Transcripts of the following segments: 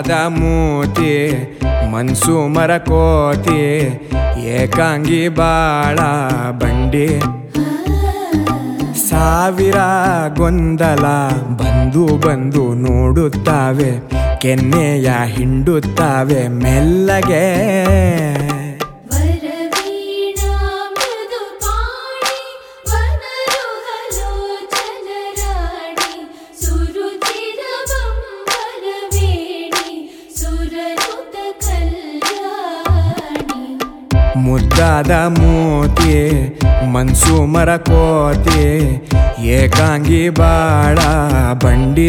ಮುದ್ದಾದ ಮೂತಿ ಮನ್ಸು ಮರಕೋತಿ ಏಕಾಂಗಿ ಬಾಳ ಬಂಡಿ ಸಾವಿರ ಗೊಂದಲ ಬಂದು ಬಂದು ನೋಡುತ್ತಾವೆ ಕೆನ್ನೆಯ ಹಿಂಡುತ್ತಾವೆ ಮೆಲ್ಲಗೆ ವರವೀಣಾ ಮೃದುಪಾಣಿ ವನರುಹಲೋಚನರಾಣಿ ಸುರುಚಿರವಂಬರವೇಣಿ ಸುರನುತ ಕಲ್ಯಾಣಿ ಮುದ್ದಾದ ಮೂತಿ ಮನ್ಸು ಮರಕೋತಿ ಏಕಾಂಗಿ ಬಾಳ ಬಂಡಿ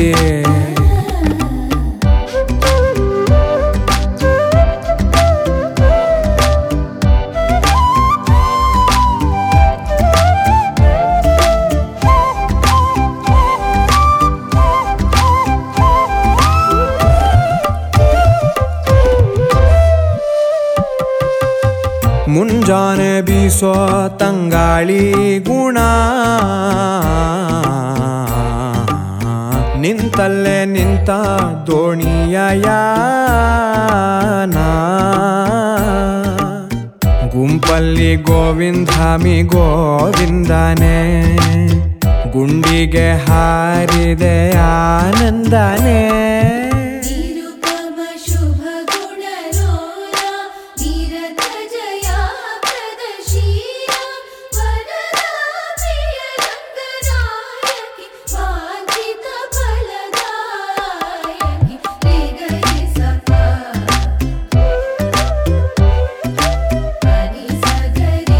ಮುಂಜಾನೆ ಬೀಸೋ ತಂಗಾಳಿ ಗುಣ ನಿಂತಲ್ಲೇ ನಿಂತ ದೋಣಿಯ ಯಾನ ಗುಂಪಲ್ಲಿ ಗೋವಿಂದಾಮಿ ಗೋವಿಂದನೇ ಗುಂಡಿಗೆ ಹಾರಿದೆ ಆನಂದನೇ ನಿರುಪಮ ಶುಭ ಗುಣರೋಲ ನಿರತ ಜಯಾ ಪ್ರದಶೀಲ ವರದಾ ಪ್ರಿಯ ರಂಗನಾಯಕಿ ವಾಂಛಿತ ಫಲದಾಯಕಿ ರೇಗರಿ ಸಫಾ ಹರಿ ಸಗರಿ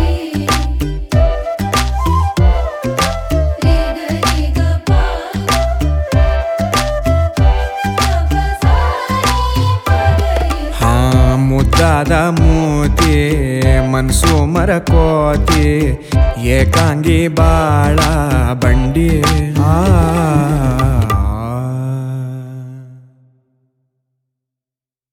ರೇಗರಿ ಗಪಾ ಹಾ ಮುದ್ದಾದ ಮೂತಿ ಮನ್ಸು ಮರಕೋತಿ ಏಕಾಂಗಿ ಬಾಳ ಬಂಡಿ ಆ